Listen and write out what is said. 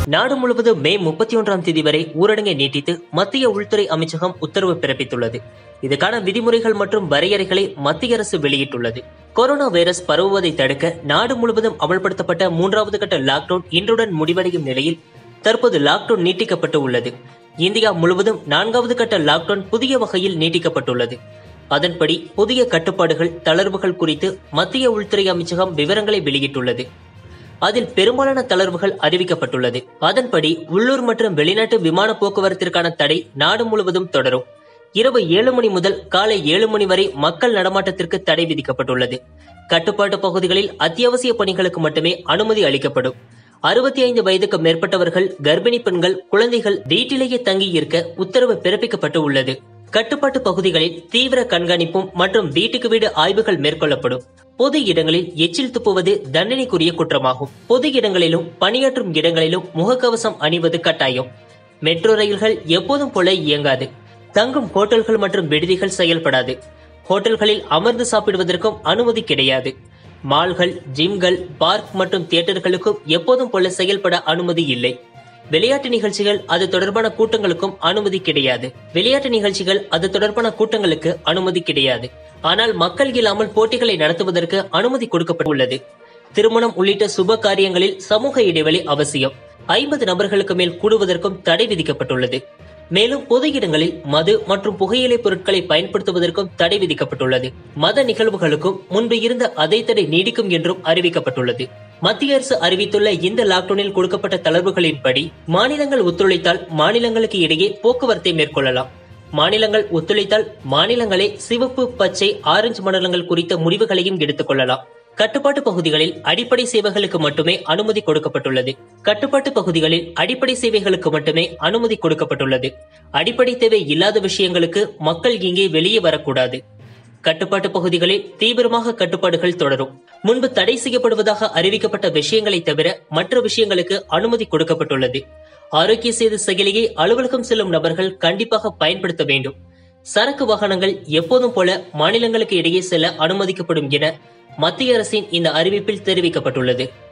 நாடு முழுவதும் மே முப்பத்தி ஒன்றாம் தேதி வரை ஊரடங்கை நீட்டித்து மத்திய உள்துறை அமைச்சகம் உத்தரவு பிறப்பித்துள்ளது இதுக்கான விதிமுறைகள் மற்றும் வரையறைகளை மத்திய அரசு வெளியிட்டுள்ளது கொரோனா வைரஸ் பரவுவதை தடுக்க நாடு முழுவதும் அமல்படுத்தப்பட்ட மூன்றாவது கட்ட லாக்டவுன் இன்றுடன் முடிவடையும் நிலையில் தற்போது லாக்டவுன் நீட்டிக்கப்பட்டு உள்ளது இந்தியா முழுவதும் நான்காவது கட்ட லாக்டவுன் புதிய வகையில் நீட்டிக்கப்பட்டுள்ளது அதன்படி புதிய கட்டுப்பாடுகள் தளர்வுகள் குறித்து மத்திய உள்துறை அமைச்சகம் விவரங்களை வெளியிட்டுள்ளது அதில் பெரும்பாலான தளர்வுகள் அறிவிக்கப்பட்டுள்ளது அதன்படி உள்ளூர் மற்றும் வெளிநாட்டு விமான போக்குவரத்திற்கான தடை நாடு முழுவதும் தொடரும் இரவு ஏழு மணி முதல் காலை ஏழு மணி வரை மக்கள் நடமாட்டத்திற்கு தடை விதிக்கப்பட்டுள்ளது கட்டுப்பாட்டு பகுதிகளில் அத்தியாவசிய பணிகளுக்கு மட்டுமே அனுமதி அளிக்கப்படும் அறுபத்தி ஐந்து வயதுக்கு மேற்பட்டவர்கள் கர்ப்பிணி பெண்கள் குழந்தைகள் வீட்டிலேயே தங்கி இருக்க உத்தரவு பிறப்பிக்கப்பட்டு உள்ளது கட்டுப்பாட்டு பகுதிகளில் தீவிர கண்காணிப்பும் மற்றும் வீட்டுக்கு வீடு ஆய்வுகள் மேற்கொள்ளப்படும் பொது இடங்களில் எச்சில் துப்புவது தண்டனைக்குரிய குற்றமாகும் பொது இடங்களிலும் பணியாற்றும் இடங்களிலும் முகக்கவசம் அணிவது கட்டாயம் மெட்ரோ ரயில்கள் எப்போதும் போல இயங்காது தங்கும் ஹோட்டல்கள் மற்றும் விடுதிகள் செயல்படாது ஹோட்டல்களில் அமர்ந்து சாப்பிடுவதற்கும் அனுமதி கிடையாது மால்கள் ஜிம்கள் பார்க் மற்றும் தியேட்டர்களுக்கும் எப்போதும் போல செயல்பட அனுமதி இல்லை விளையாட்டு நிகழ்ச்சிகள் அது தொடர்பான கூட்டங்களுக்கும் அனுமதி கிடையாது விளையாட்டு நிகழ்ச்சிகள் அது தொடர்பான கூட்டங்களுக்கு அனுமதி கிடையாது ஆனால் மக்கள் இல்லாமல் போட்டிகளை நடத்துவதற்கு அனுமதி கொடுக்கப்பட்டுள்ளது திருமணம் உள்ளிட்ட சுப காரியங்களில் சமூக இடைவெளி அவசியம் ஐம்பது நபர்களுக்கு மேல் கூடுவதற்கும் தடை விதிக்கப்பட்டுள்ளது மேலும் பொது இடங்களில் மது மற்றும் புகையிலை பொருட்களை பயன்படுத்துவதற்கும் தடை விதிக்கப்பட்டுள்ளது மத நிகழ்வுகளுக்கும் முன்பு இருந்த அதே தடை நீடிக்கும் என்றும் அறிவிக்கப்பட்டுள்ளது மத்திய அரசு அறிவித்துள்ள இந்த லாக்டவுனில் கொடுக்கப்பட்ட தளர்வுகளின்படி மாநிலங்கள் ஒத்துழைத்தால் மாநிலங்களுக்கு இடையே போக்குவரத்தை மேற்கொள்ளலாம் மாநிலங்கள் ஒத்துழைத்தால் மாநிலங்களே சிவப்பு பச்சை ஆரஞ்சு மண்டலங்கள் குறித்த முடிவுகளையும் எடுத்துக் கொள்ளலாம் கட்டுப்பாட்டு பகுதிகளில் அடிப்படை சேவைகளுக்கு மட்டுமே அனுமதி கொடுக்கப்பட்டுள்ளது கட்டுப்பாட்டு பகுதிகளில் அடிப்படை சேவைகளுக்கு மட்டுமே அனுமதி கொடுக்கப்பட்டுள்ளது அடிப்படை தேவை இல்லாத விஷயங்களுக்கு மக்கள் இங்கே வெளியே வரக்கூடாது கட்டுப்பாட்டு பகுதிகளில் தீவிரமாக கட்டுப்பாடுகள் தொடரும் முன்பு தடை செய்யப்படுவதாக அறிவிக்கப்பட்ட விஷயங்களை தவிர மற்ற விஷயங்களுக்கு அனுமதி கொடுக்கப்பட்டுள்ளது ஆரோக்கிய சேது செயலியை அலுவலகம் செல்லும் நபர்கள் கண்டிப்பாக பயன்படுத்த வேண்டும் சரக்கு வாகனங்கள் எப்போதும் போல மாநிலங்களுக்கு இடையே செல்ல அனுமதிக்கப்படும் என மத்திய அரசின் இந்த அறிவிப்பில் தெரிவிக்கப்பட்டுள்ளது